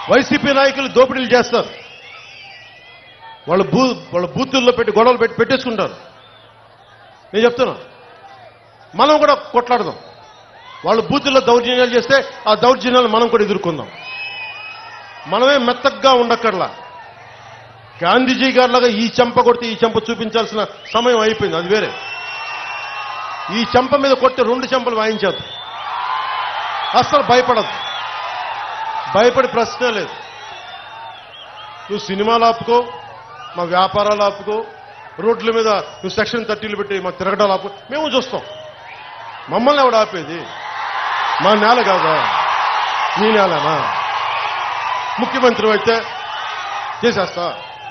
YCP నాయకులు దోపిడీలు చేస్తారు వాళ్ళు బూ వాళ్ళ బూతుల్లో పెట్టి గొడవలు పెట్టి పెట్టేసుకుంటారు నేను చెప్తున్నా మనం కూడా కొట్లాడదాం వాళ్ళు బూతుల్లో దౌర్జన్యాలు చేస్తే ఆ దౌర్జన్యాలు మనం కూడా ఎదుర్కొందాం మనమే మెత్తగ్గా ఉండక్కర్లా గాంధీజీ గారిలాగా ఈ చెంప కొడితే ఈ చెంప చూపించాల్సిన సమయం అయిపోయింది అది వేరే ఈ చెంప మీద కొట్టి రెండు చెంపలు వాయించేద్దాం అస్సలు భయపడదు భయపడి ప్రశ్నే లేదు నువ్వు సినిమాలు ఆపుకో మా వ్యాపారాలు ఆపుకో రోడ్ల మీద నువ్వు సెక్షన్ థర్టీలు పెట్టి మా తిరగడాలు ఆపుకో మేము చూస్తాం మమ్మల్ని ఎవడు ఆపేది మా నేల కాదా మీ నేలనా ముఖ్యమంత్రి అయితే చేసేస్తా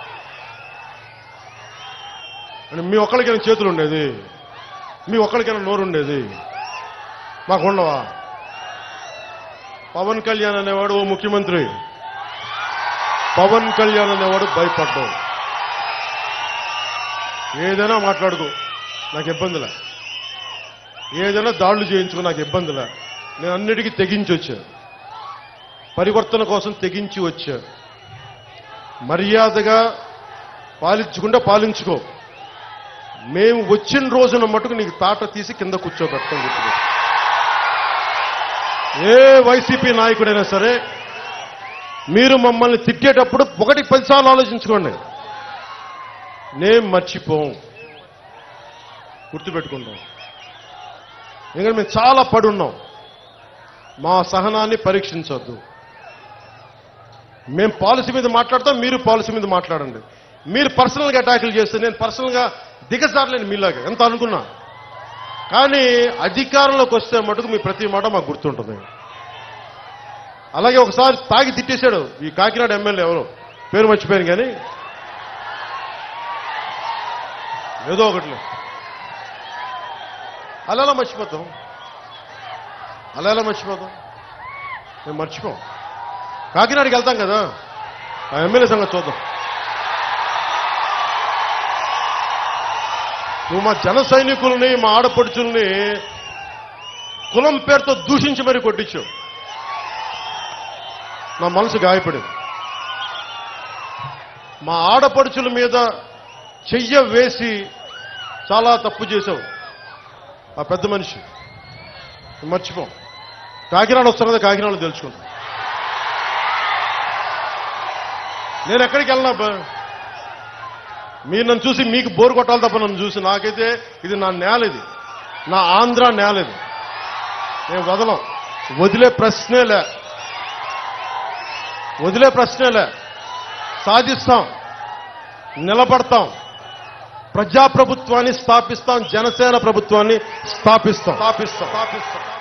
అంటే మీ ఒక్కరికైనా చేతులు ఉండేది మీ ఒక్కరికైనా నోరు ఉండేది మాకు ఉండవా పవన్ కళ్యాణ్ అనేవాడు ఓ ముఖ్యమంత్రి పవన్ కళ్యాణ్ అనేవాడు భయపడ్డావు ఏదైనా మాట్లాడుకో నాకు ఇబ్బందిలే ఏదైనా దాడులు చేయించుకో నాకు ఇబ్బందిలే నేను అన్నిటికీ తెగించి వచ్చా పరివర్తన కోసం తెగించి వచ్చా మర్యాదగా పాలించుకుంటే పాలించుకో మేము వచ్చిన రోజున మటుకు నీకు తాట తీసి కింద కూర్చోబెడతాం గుర్తుపెట్టుకో. ఏ వైసీపీ నాయకుడైనా సరే మీరు మమ్మల్ని తిట్టేటప్పుడు ఒకటి పదిసార్లు ఆలోచించుకోండి నేను మర్చిపోం గుర్తుపెట్టుకుంటాం ఎందుకంటే మేము చాలా పడున్నాం మా సహనాన్ని పరీక్షించొద్దు మేము పాలసీ మీద మాట్లాడతాం మీరు పాలసీ మీద మాట్లాడండి మీరు పర్సనల్గా అటాకులు చేస్తే నేను పర్సనల్గా దిగజారలేను మీలాగా ఎంత అనుకున్నా కానీ అధికారంలోకి వస్తే మటుకు మీ ప్రతి మాట మాకు గుర్తుంటుంది అలాగే ఒకసారి తాగి తిట్టేశాడు ఈ కాకినాడ ఎమ్మెల్యే ఎవరు పేరు మర్చిపోయాను కానీ ఏదో ఒకటిలే అలా ఎలా మర్చిపోతాం అలా ఎలా మర్చిపోతాం మేము మర్చిపోం కాకినాడకి వెళ్తాం కదా ఆ ఎమ్మెల్యే సంగతి చూద్దాం నువ్వు మా జన సైనికుల్ని మా ఆడపడుచుల్ని కులం పేరుతో దూషించి మరీ కొట్టించావు నా మనసు గాయపడింది మా ఆడపడుచుల మీద చెయ్య వేసి చాలా తప్పు చేశావు ఆ పెద్ద మనిషి మర్చిపోం కాకినాడ వస్తాను కదా కాకినాడలో తెలుసుకుంటాం నేను ఎక్కడికి వెళ్ళినా బా మీరు నన్ను చూసి మీకు బోరు కొట్టాలి తప్ప నన్ను చూసి నాకైతే ఇది నా నేల ఇది నా ఆంధ్ర నేల ఇది నేను వదలం వదిలే ప్రశ్నే లే వదిలే ప్రశ్నే లే సాధిస్తాం నిలబడతాం ప్రజాప్రభుత్వాన్ని స్థాపిస్తాం జనసేన ప్రభుత్వాన్ని స్థాపిస్తాం స్థాపిస్తాం స్థాపిస్తాం